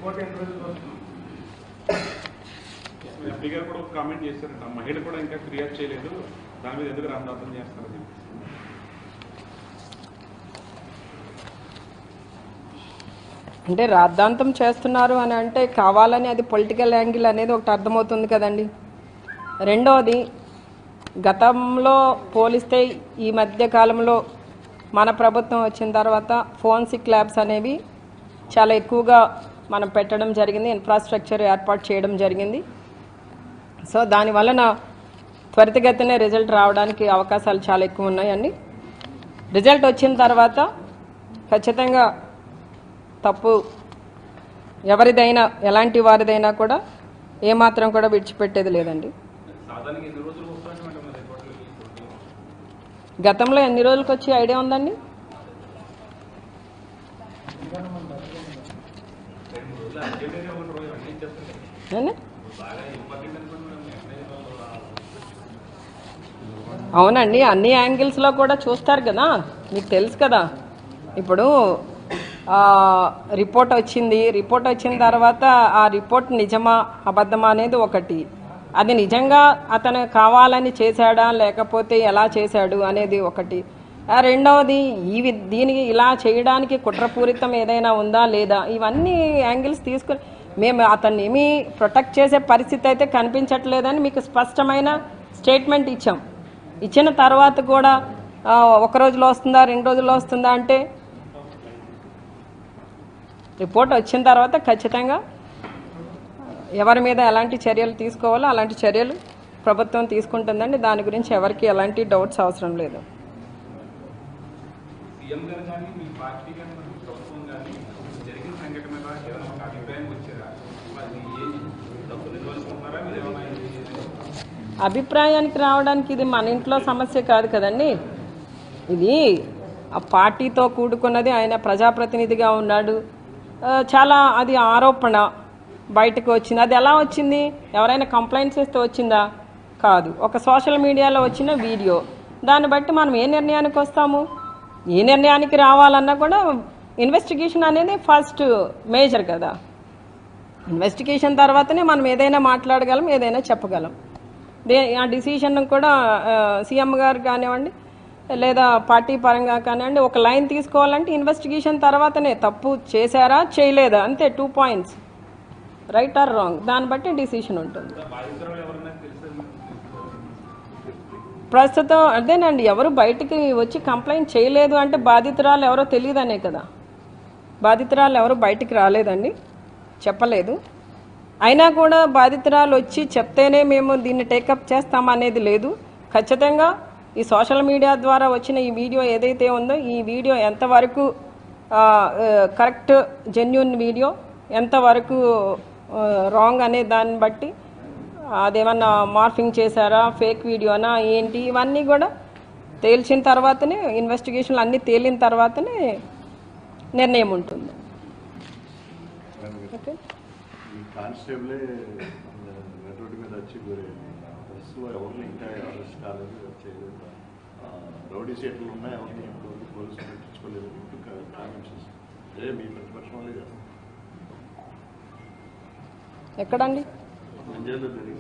Report ఎన్ని రోజులు వస్తుంది ఎంపీ గారు కూడా ఒక కామెంట్ చేశారంట ఆ మహిళ కూడా ఇంకా ఫిర్యాదు చేయలేదు దాని మీద ఎందుకు రామదాసం చేస్తారని చెప్పి అంటే రాద్ధాంతం చేస్తున్నారు అని అంటే కావాలని అది పొలిటికల్ యాంగిల్ అనేది ఒకటి అర్థమవుతుంది కదండి రెండవది గతంలో పోలిస్తే ఈ మధ్య కాలంలో మన ప్రభుత్వం వచ్చిన తర్వాత ఫోన్సిక్ ల్యాబ్స్ అనేవి చాలా ఎక్కువగా మనం పెట్టడం జరిగింది ఇన్ఫ్రాస్ట్రక్చర్ ఏర్పాటు చేయడం జరిగింది సో దాని వలన త్వరితగతినే రిజల్ట్ రావడానికి అవకాశాలు చాలా ఎక్కువ ఉన్నాయండి రిజల్ట్ వచ్చిన తర్వాత ఖచ్చితంగా తప్పు ఎవరిదైనా ఎలాంటి వారిదైనా కూడా ఏమాత్రం కూడా విడిచిపెట్టేది లేదండి సాధారణంగా ఎన్ని రోజులు వస్తాయి మేడం రిపోర్ట్లు గతంలో ఎన్ని రోజులకు వచ్చి ఐడియా ఉందండి రెండు రోజులు అర్జెంట్ ఒక రోజు అన్నీ ఇచ్చేస్తారు ఏమండి? బాగా ఇంపార్టెంట్ అనుకోండి మేడం ఎమ్మెల్యే అవునండి అన్ని యాంగిల్స్లో కూడా చూస్తారు కదా మీకు తెలుసు కదా ఇప్పుడు ఆ, రిపోర్ట్ వచ్చింది రిపోర్ట్ వచ్చిన తర్వాత ఆ రిపోర్ట్ నిజమా అబద్ధమా అనేది ఒకటి అది నిజంగా అతను కావాలని చేశాడా లేకపోతే ఎలా చేశాడు అనేది ఒకటి ఆ, రెండవది ఈ వి- దీనికి ఇలా చేయడానికి కుట్రపూరితం ఏదైనా ఉందా లేదా ఇవన్నీ యాంగిల్స్ తీసుకుని మేము అతన్ని ఏమీ ప్రొటెక్ట్ చేసే పరిస్థితి అయితే కనిపించట్లేదని మీకు స్పష్టమైన స్టేట్మెంట్ ఇచ్చాం ఇచ్చిన తర్వాత కూడా ఆ, ఒక రోజులో వస్తుందా రెండు రోజుల్లో వస్తుందా అంటే రిపోర్ట్ వచ్చిన తర్వాత ఖచ్చితంగా ఎవరి మీద ఎలాంటి చర్యలు తీసుకోవాలో అలాంటి చర్యలు ప్రభుత్వం తీసుకుంటుందండి దాని గురించి ఎవరికి ఎలాంటి డౌట్స్ అవసరం లేదు సీఎం గారు కానీ మీ పార్టీ కానీ మన ప్రభుత్వం కానీ జరిగిన సంఘటన మీద ఏదైనా ఒక అభిప్రాయం వచ్చారా అది ఏ తప్పు నిర్వహిస్తున్నారా మీరు ఏమైనా ఇది- అభిప్రాయానికి రావడానికి ఇది మన ఇంట్లో సమస్య కాదు కదండి ఇది ఆ పార్టీతో కూడుకున్నది ఆయన ప్రజాప్రతినిధిగా ఉన్నాడు ఆ, చాలా అది ఆరోపణ బయటకు వచ్చింది అది ఎలా వచ్చింది ఎవరైనా కంప్లైంట్స్ ఇస్తే వచ్చిందా కాదు ఒక సోషల్ మీడియాలో వచ్చిన వీడియో దాన్ని బట్టి మనం ఏ నిర్ణయానికి వస్తాము ఏ నిర్ణయానికి రావాలన్నా కూడా ఇన్వెస్టిగేషన్ అనేది ఫస్ట్ మేజర్ కదా ఇన్వెస్టిగేషన్ తర్వాతనే మనం ఏదైనా మాట్లాడగలం ఏదైనా చెప్పగలం దే ఆ డిసిషన్ కూడా ఆ, సీఎం గారు కానివ్వండి లేదా పార్టీ పరంగా కానివ్వండి ఒక లైన్ తీసుకోవాలంటే ఇన్వెస్టిగేషన్ తర్వాతనే తప్పు చేశారా చేయలేదా అంతే two points right or wrong దాన్ని బట్టి డిసిషన్ ఉంటుంది బాధితురాలు ఎవరైనా తెలుసా ప్రస్తుతం అదేనండి ఎవరు బయటికి వచ్చి కంప్లైంట్ చేయలేదు అంటే బాధితురాలు ఎవరో తెలియదనే కదా బాధితురాలు ఎవరు బయటికి రాలేదండి చెప్పలేదు అయినా కూడా బాధితురాలు వచ్చి చెప్తేనే మేము దీన్ని టేకప్ చేస్తాం అనేది లేదు ఖచ్చితంగా ఈ సోషల్ మీడియా ద్వారా వచ్చిన ఈ వీడియో ఏదైతే ఉందో ఈ వీడియో ఎంతవరకు కరెక్ట్ జెన్యున్ వీడియో ఎంతవరకు రాంగ్ అనే దాన్ని బట్టి అదేమన్నా మార్ఫింగ్ చేశారా ఫేక్ వీడియోనా ఏంటి ఇవన్నీ కూడా తేల్చిన తర్వాతనే ఇన్వెస్టిగేషన్లు అన్నీ తేలిన తర్వాతనే నిర్ణయం ఉంటుంది ఓకే ఈ కానిస్టేబులే మెయిన్ రోడ్డు మీద వచ్చి గురైంది బస్సులో ఎవరిని ఇంకా అరెస్ట్ కాలేదు చేయలేదు ఆ, రౌడీ సీట్లు ఉన్నాయి ఎవరిని ఇప్పుడు పోలీసులు పట్టించుకోలేదు ఇంకా కామెంట్స్ అదే మీ ప్రతిపక్షం వాళ్ళే కదా ఎక్కడండి నంద్యాలలో జరిగింది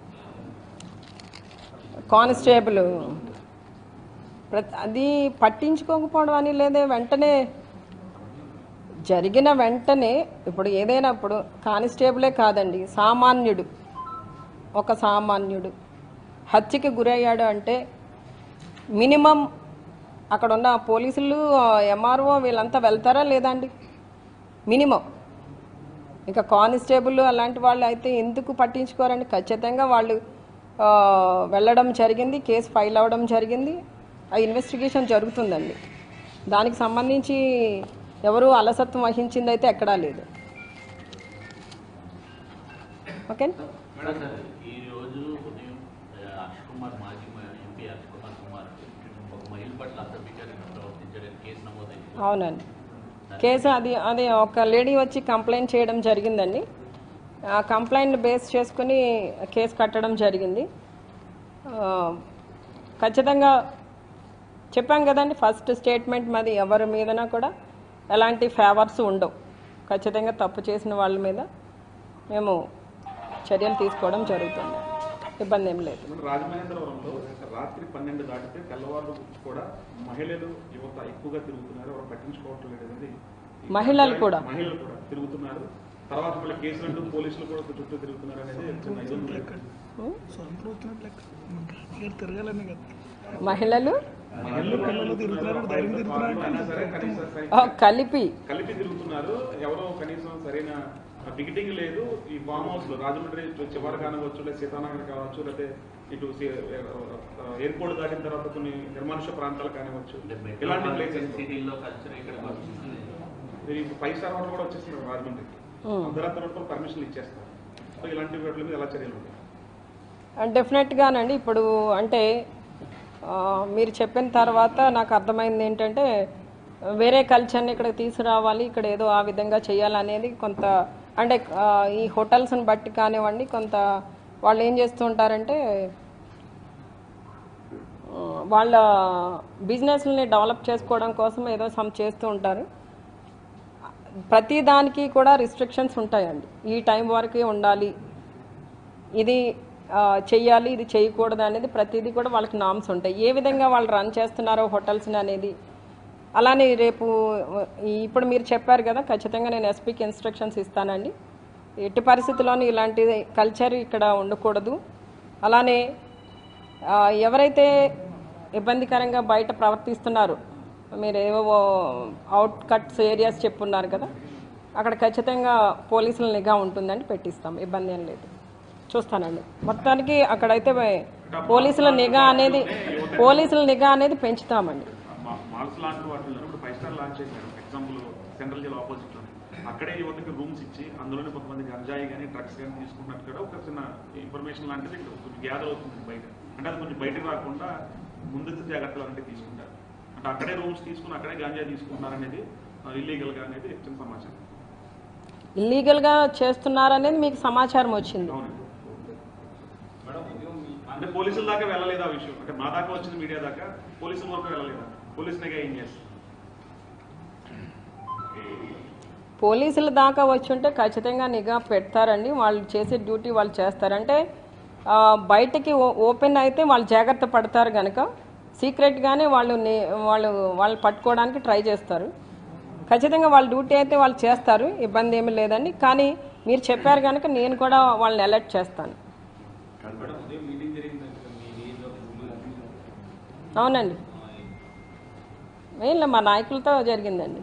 కానిస్టేబుల్ ప్రతి అది పట్టించుకోకపోవడం అని లేదే వెంటనే జరిగిన వెంటనే ఇప్పుడు ఏదైనా ఇప్పుడు కానిస్టేబులే కాదండి సామాన్యుడు ఒక సామాన్యుడు హత్యకి గురయ్యాడు అంటే మినిమం అక్కడ ఉన్న పోలీసులు ఎంఆర్ఓ వీళ్ళంతా వెళ్తారా లేదా అండి మినిమం ఇంకా కానిస్టేబుల్ అలాంటి వాళ్ళు అయితే ఎందుకు పట్టించుకోరండి ఖచ్చితంగా వాళ్ళు ఆ, వెళ్ళడం జరిగింది కేసు ఫైల్ అవ్వడం జరిగింది ఆ ఇన్వెస్టిగేషన్ జరుగుతుందండి దానికి సంబంధించి ఎవరు అలసత్వం వహించింది అయితే ఎక్కడా లేదు ఓకే మేడం సార్ ఈ రోజు ఉదయం ఆ, హర్ష్ కుమార్ మాజీ మ- ఎంపీ హర్ష్ కుమార్ కుమార్ ఒక మహిళ పట్ల అసభ్యకరంగా ప్రవర్తించడానికి కేసు నమోదైంది అవునండి కేసు అది అది ఒక లేడీ వచ్చి కంప్లైంట్ చేయడం జరిగిందండి ఆ కంప్లైంట్ బేస్ చేసుకుని కేసు కట్టడం జరిగింది ఆ, ఖచ్చితంగా చెప్పాం కదండి ఫస్ట్ స్టేట్మెంట్ మాది ఎవరి మీదనా కూడా ఎలాంటి ఫేవర్స్ ఉండవు ఖచ్చితంగా తప్పు చేసిన వాళ్ళ మీద మేము చర్యలు తీసుకోవడం జరుగుతుంది ఇబ్బంది ఏం లేదు మన రాజమహేంద్రవరంలో రాత్రి పన్నెండు దాటితే తెల్లవారు కూడా మహిళలు యువత ఎక్కువగా తిరుగుతున్నారు ఎవరు పట్టించుకోవటం లేదు అనేది ఈ మహిళలు కూడా? మహిళలు కూడా తిరుగుతున్నారు తర్వాత మళ్ళీ కేసులు అంటూ పోలీసులు కూడా చుట్టూ తిరుగుతున్నారు అనేది చిన్న ఇది ఉంది. సొంత వచ్చినట్టు లెక్క మనకి రాజకీయాలు తిరగాలనే కదా మహిళలు మహిళలు పిల్లలు తిరుగుతున్నారు, ధైర్యం తిరుగుతున్నారు. అయినా సరే కనీసం సరే- ఆ, కలిపి కలిపి తిరుగుతున్నారు ఎవరో కనీసం సరైన టికెటింగ్ లేదు ఈ ఫామ్ హౌస్ లో రాజమండ్రి చివరి కానవచ్చు లేదా సీతానగర్ కావచ్చు లేకపోతే ఇటు సి- ఎయిర్పోర్ట్ దాటిన తర్వాత కొన్ని నిర్మానుష ప్రాంతాలు కానివచ్చు ఇలాంటి ప్లేసెస్ సిటీల్లో కల్చర్ ఇక్కడికి వస్తుంది మీరు ఇప్పుడు ఫైవ్ స్టార్ హోటల్ కూడా వచ్చేస్తున్నారు రాజమండ్రికి ఉమ్. అందరంతా కూడా పర్మిషన్లు ఇచ్చేస్తారు సో ఇలాంటి వాటి మీద ఎలా చర్యలు ఉంటాయి డెఫినెట్గానండి ఇప్పుడు అంటే ఆ, మీరు చెప్పిన తర్వాత నాకు అర్థమైంది ఏంటంటే వేరే కల్చర్ని ఇక్కడికి తీసుకురావాలి ఇక్కడ ఏదో ఆ విధంగా చేయాలనేది కొంత అంటే ఆ, ఈ హోటల్స్ని బట్టి కానివ్వండి కొంత వాళ్ళు ఏం చేస్తూ ఉంటారంటే ఆ, వాళ్ళ బిజినెస్ని డెవలప్ చేసుకోవడం కోసం ఏదో సమ్ చేస్తూ ఉంటారు ప్రతి దానికి కూడా రిస్ట్రిక్షన్స్ ఉంటాయండి ఈ టైం వరకే ఉండాలి ఇది ఆ, చెయ్యాలి ఇది చేయకూడదు అనేది ప్రతిదీ కూడా వాళ్ళకి నామ్స్ ఉంటాయి ఏ విధంగా వాళ్ళు రన్ చేస్తున్నారో హోటల్స్ని అనేది అలానే రేపు ఈ- ఇప్పుడు మీరు చెప్పారు కదా ఖచ్చితంగా నేను ఎస్పీకి ఇన్స్ట్రక్షన్స్ ఇస్తానండి ఎట్టి పరిస్థితుల్లోనూ ఇలాంటి కల్చర్ ఇక్కడ ఉండకూడదు అలానే ఆ, ఎవరైతే ఇబ్బందికరంగా బయట ప్రవర్తిస్తున్నారు మీరు ఏవో అవుట్ కట్స్ ఏరియాస్ చెప్పున్నారు కదా అక్కడ ఖచ్చితంగా పోలీసుల నిఘా ఉంటుందండి పెట్టిస్తాం ఇబ్బంది ఏం లేదు చూస్తానండి మొత్తానికి అక్కడైతే పోలీసుల నిఘా అనేది పోలీసుల నిఘా అనేది పెంచుతామండి మా- మాల్స్ లాంటి వాటిలో ఇప్పుడు ఫైవ్ స్టార్ లాంచ్ చేశారు ఎగ్జాంపుల్ సెంట్రల్ జైల్ ఆపోజిట్ లో అక్కడే యువతకి రూమ్స్ ఇచ్చి అందులోనే కొంతమంది గంజాయి కానీ డ్రగ్స్ కానీ తీసుకుంటున్నట్టు కూడా ఒక చిన్న ఇన్ఫర్మేషన్ లాంటిది ఇక్కడ కొంచెం గ్యాదర్ అవుతుంది బయట అంటే అది కొంచెం బయటకు రాకుండా ముందస్తు జాగ్రత్తలు అంటే తీసుకుంటారు అంటే అక్కడే రూమ్స్ తీసుకుని అక్కడే గంజాయి తీసుకుంటున్నారు అనేది ఇల్లీగల్ గా అనేది చిన్న సమాచారం ఇల్లీగల్గా చేస్తున్నారనేది మీకు సమాచారం వచ్చింది అవునండి అంటే పోలీసుల దాకా వెళ్ళలేదు ఆ విషయం అంటే మా దాకా వచ్చింది మీడియా దాకా పోలీసుల వరకు వెళ్ళలేదా పోలీసు నిఘా ఏం చేస్తారు పోలీసుల దాకా వచ్చి ఉంటే ఖచ్చితంగా నిఘా పెడతారండి వాళ్ళు చేసే డ్యూటీ వాళ్ళు చేస్తారంటే ఆ, బయటకి ఓ- ఓపెన్ అయితే వాళ్ళు జాగ్రత్త పడతారు కనుక సీక్రెట్గానే వాళ్ళు ని- వాళ్ళు వాళ్ళు పట్టుకోవడానికి ట్రై చేస్తారు ఖచ్చితంగా వాళ్ళ డ్యూటీ అయితే వాళ్ళు చేస్తారు ఇబ్బంది ఏమీ లేదండి కానీ మీరు చెప్పారు కనుక నేను కూడా వాళ్ళని అలర్ట్ చేస్తాను అవునండి ఏం లే, మా నాయకులతో జరిగిందండి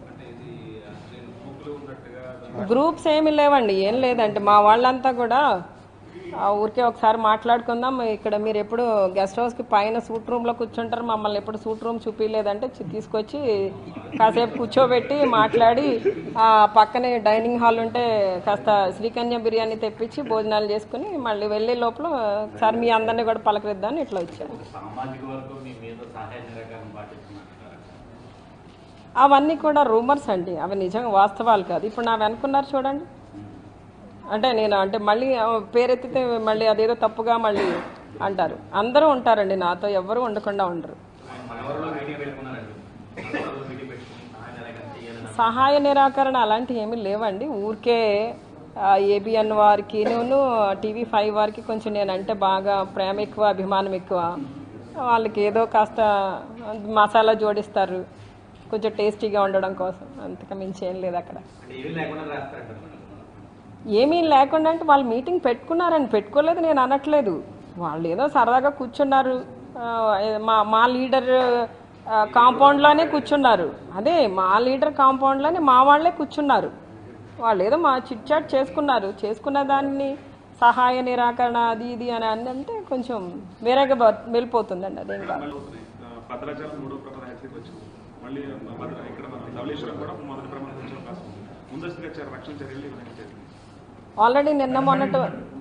గ్రూప్స్ ఏమీ లేవండి ఏం లేదండి మా వాళ్ళంతా కూడా ఆ ఊరికే ఒకసారి మాట్లాడుకుందాం ఇక్కడ మీరు ఎప్పుడు గెస్ట్ హౌస్కి పైన సూట్ రూమ్లో కూర్చుంటారు మమ్మల్ని ఎప్పుడు సూట్ రూమ్ చూపించలేదంటే చి- తీసుకొచ్చి కాసేపు కూర్చోబెట్టి మాట్లాడి ఆ పక్కనే డైనింగ్ హాల్ ఉంటే కాస్త శ్రీకన్య బిర్యానీ తెప్పించి భోజనాలు చేసుకుని మళ్ళీ వెళ్ళే లోపల ఒకసారి మీ అందరినీ కూడా పలకరిద్దామని ఇట్లా వచ్చాను సామాజిక వర్గం మీ మీద సహాయ నిరాకరణ పాటిస్తున్నారు అవన్నీ కూడా రూమర్స్ అండి అవి నిజంగా వాస్తవాలు కాదు ఇప్పుడు నా వెనుకున్నారు చూడండి అంటే నేను అంటే మళ్ళీ ఆ, పేరెత్తితే మళ్ళీ అదేదో తప్పుగా మళ్ళీ అంటారు అందరూ ఉంటారండి నాతో ఎవరు ఉండకుండా ఉండరు మనవరంలో మీటింగ్ పెట్టుకున్నారండి మనవరంలో మీటింగ్ పెట్టుకుని సహాయ నిరాకరణ చేయాలని సహాయ నిరాకరణ అలాంటివి ఏమీ లేవండి ఊరికే ఏబిఎన్ వారికి నేను టీవీ ఫైవ్ వారికి కొంచెం నేనంటే బాగా ప్రేమ ఎక్కువ అభిమానం ఎక్కువ వాళ్ళకి ఏదో కాస్త మసాలా జోడిస్తారు కొంచెం టేస్టీగా ఉండడం కోసం అంతకు మించి ఏం లేదు అక్కడ అంటే ఏమీ లేకుండా రాస్తారంట ఏమీ లేకుండా అంటే వాళ్ళు మీటింగ్ పెట్టుకున్నారని పెట్టుకోలేదు నేను అనట్లేదు వాళ్ళు ఏదో సరదాగా కూర్చున్నారు ఆ, మా మా లీడర్ ఆ, కాంపౌండ్లోనే కూర్చున్నారు అదే మా లీడర్ కాంపౌండ్లోనే మా వాళ్ళే కూర్చున్నారు వాళ్ళు ఏదో మా చిట్ చాట్ చేసుకున్నారు చేసుకున్న దాన్ని సహాయ నిరాకరణ అది ఇది అని అని అంటే కొంచెం వేరేగా బ- వెళ్ళిపోతుందండి అదేం కాదు మళ్ళీ అవుతున్నాయి. ఆ, భద్రాచలం మూడో ప్రమాదం యాక్సిడెంట్ వచ్చింది మళ్ళీ భద్ర ఇక్కడ మన ధవళేశ్వరం కూడా మొదటి ప్రమాదం వచ్చే అవకాశం ఉంది ముందస్తుగా చర్య- రక్షణ చర్యలు ఇవన్నీ చేయాలి. ఆల్రెడీ నిన్న మొన్నటి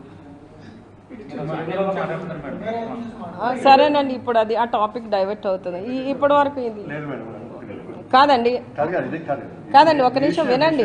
ఆ, సరేనండి ఇప్పుడు అది ఆ టాపిక్ డైవర్ట్ అవుతుంది ఈ ఇప్పటి వరకు ఇది లేదు మేడం కాదండి కాదు కాదు ఇదే కాదు కాదండి ఒక నిమిషం వినండి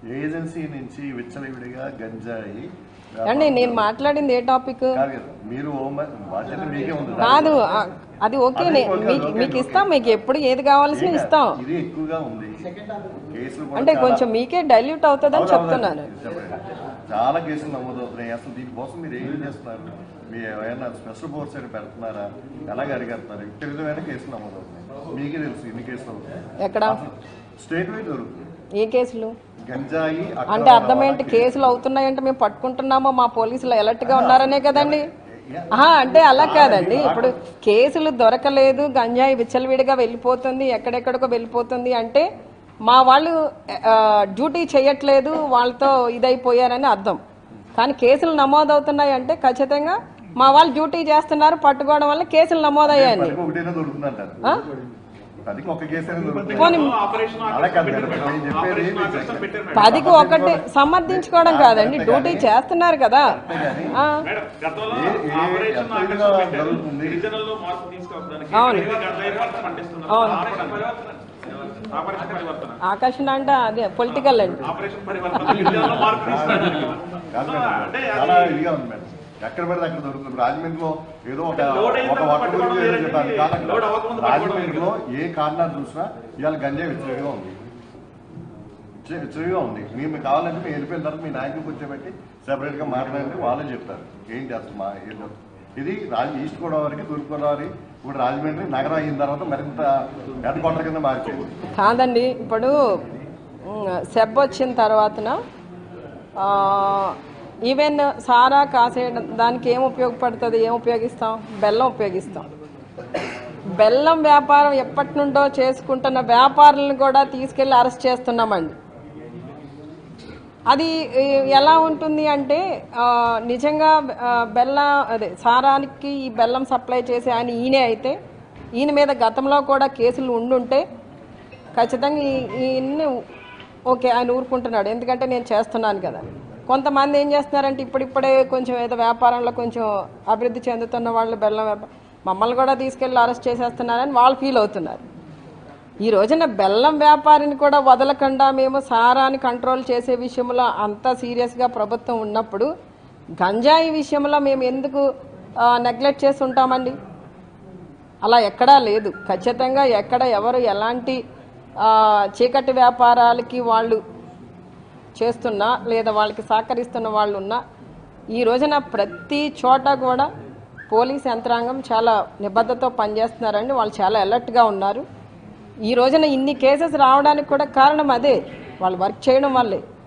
ఏజెన్సీ నుంచి విచ్చలవిడిగా గంజాయి అండి నేను మాట్లాడింది ఏ టాపిక్ కాదు కదా, మీరు ఓమ- బాధ్యత మీకే ఉంది కాదు ఆ, అది ఓకే నే- మీకు మీకు ఇస్తాం మీకు ఎప్పుడు ఏది కావాల్సిన ఇస్తాం ఇది ఎక్కువగా ఉంది కేసులు కూడా అంటే చాలా- కొంచెం మీకే డైల్యూట్ అవుతుందని అవును, చెప్తున్నాను అవును, చెప్పండి. చాలా కేసులు నమోదవుతున్నాయి అసలు దీనికోసం మీరు ఏం చేస్తున్నారు మీ ఏమైనా స్పెషల్ ఫోర్స్ అని పెడుతున్నారా ఎలాగ అడిగేస్తున్నారు విపరీతమైన కేసులు నమోదవుతున్నాయి మీకే తెలుసు ఇన్ని కేసులు అవుతున్నాయి ఎక్కడ స్టేట్ వైడ్ దొరుకుతుంది ఏ కేసులు గంజాయి అక్రమ అంటే అర్థం ఏంటి రవాణా కేసులు అవుతున్నాయంటే మేము పట్టుకుంటున్నామో మా పోలీసులు alert గా ఉన్నారనే కదండి ఆహా అంటే అలా కాదండి ఇప్పుడు కేసులు దొరకలేదు గంజాయి విచ్చలవిడిగా వెళ్ళిపోతుంది ఎక్కడెక్కడికో వెళ్ళిపోతుంది అంటే మా వాళ్ళు ఆ, డ్యూటీ చేయట్లేదు వాళ్ళతో ఇదైపోయారని అర్థం కానీ కేసులు నమోదవుతున్నాయి అంటే ఖచ్చితంగా మా వాళ్ళు డ్యూటీ చేస్తున్నారు పట్టుకోవడం వల్ల కేసులు నమోదయ్యాయని పదికి ఒకటైనా దొరుకుతుంది అంటారు ఆ? పదికి ఒక కేసు అయినా దొరుకుతుంది పోనీ ఆపరేషన్ అలా కాదు మేడం, పెట్టారు నేను చెప్పేది ఆపరేషన్ మీకు ఆకర్షణ పెట్టారు మేడం. పదికి ఒకటి సమర్థించుకోవడం కాదండి డ్యూటీ చేస్తున్నారు కదా ఆ. మేడం గతంలో ఏ- ఏ- ఆపరేషన్ ఎంత ఆకర్షణ ఇదిగా పెట్టారు జరుగుతుంది? గిరిజనుల్లో మార్పు తీసుకురావడానికి అవును. ఇప్పటికీ గంజాయి పంట పండిస్తున్నారు అవును. ఆపరేషన్ ఆపరేషన్ పరివర్తన ఆకర్షణ అంటే అదే పొలిటికల్ అండి ఆపరేషన్ పరివర్తన గిరిజనుల్లో మార్పు తీసుకురావడానికి కాదు సో మేడం, అంటే చాలా అది ఇదిగా ఉంది మేడం ఎక్కడ పడితే అక్కడ దొరుకుతుంది రాజమండ్రిలో ఏదో ఒక లోడ్ అయిన ఒక తర్వాత వట్ట పట్టుకోవడం గురించి ఏదో వేరండి. చెప్పాను కాదు లోడ్ అవ్వకముందు పట్టుకోవడం రాజమండ్రిలో ఏ కారణాలు చూసినా ఇవాళ గంజాయి విచ్చలవిడిగా ఉంది విచ్చ- విచ్చలవిడిగా ఉంది మేము కావాలంటే మేము వెళ్ళిపోయిన తర్వాత మీ నాయకులు కూర్చోబెట్టి సెపరేట్ గా మాట్లాడండి వాళ్ళే చెప్తారు ఏంటి అసలు మా ఏంటో ఇది రాజ ఈస్ట్ గోదావరికి తూర్పు గోదావరి ఇప్పుడు రాజమండ్రి నగరం అయిన తర్వాత మరింత హెడ్ క్వార్టర్ కింద మారిపోయింది కాదండి ఇప్పుడు ఉమ్, సెబ్ వచ్చిన తర్వాతన ఆ, ఈవెన్ సారా కాసేయడం దానికి ఏం ఉపయోగపడుతుంది ఏం ఉపయోగిస్తాం బెల్లం ఉపయోగిస్తాం బెల్లం వ్యాపారం ఎప్పటి నుండో చేసుకుంటున్న వ్యాపారులను కూడా తీసుకెళ్లి అరెస్ట్ చేస్తున్నామండి అది ఈ, ఎలా ఉంటుంది అంటే ఆ, నిజంగా ఆ, బెల్లం అదే సారానికి ఈ బెల్లం సప్లై చేసే ఆయన ఈయనే అయితే ఈయన మీద గతంలో కూడా కేసులు ఉండుంటే ఖచ్చితంగా ఈ- ఈయన్ని ఓకే ఆయన ఊరుకుంటున్నాడు ఎందుకంటే నేను చేస్తున్నాను కదా కొంతమంది ఏం చేస్తున్నారంటే ఇప్పుడిప్పుడే కొంచెం ఏదో వ్యాపారంలో కొంచెం అభివృద్ధి చెందుతున్న వాళ్ళు బెల్లం వ్యాపారం మమ్మల్ని కూడా తీసుకెళ్ళి అరెస్ట్ చేసేస్తున్నారని వాళ్ళు ఫీల్ అవుతున్నారు ఈ రోజున బెల్లం వ్యాపారిని కూడా వదలకుండా మేము సారాన్ని కంట్రోల్ చేసే విషయంలో అంత సీరియస్గా ప్రభుత్వం ఉన్నప్పుడు గంజాయి విషయంలో మేము ఎందుకు నెగ్లెక్ట్ చేసి ఉంటామండి అలా ఎక్కడా లేదు ఖచ్చితంగా ఎక్కడ ఎవరు ఎలాంటి ఆ, చీకటి వ్యాపారాలకి వాళ్ళు చేస్తున్నా లేదా వాళ్ళకి సహకరిస్తున్న వాళ్ళు ఉన్నా ఈ రోజున ప్రతి చోట కూడా పోలీస్ యంత్రాంగం చాలా నిబద్ధతతో పనిచేస్తున్నారండి వాళ్ళు చాలా అలర్ట్గా ఉన్నారు ఈ రోజున ఇన్ని కేసెస్ రావడానికి కూడా కారణం అదే వాళ్ళు వర్క్ చేయడం వల్లే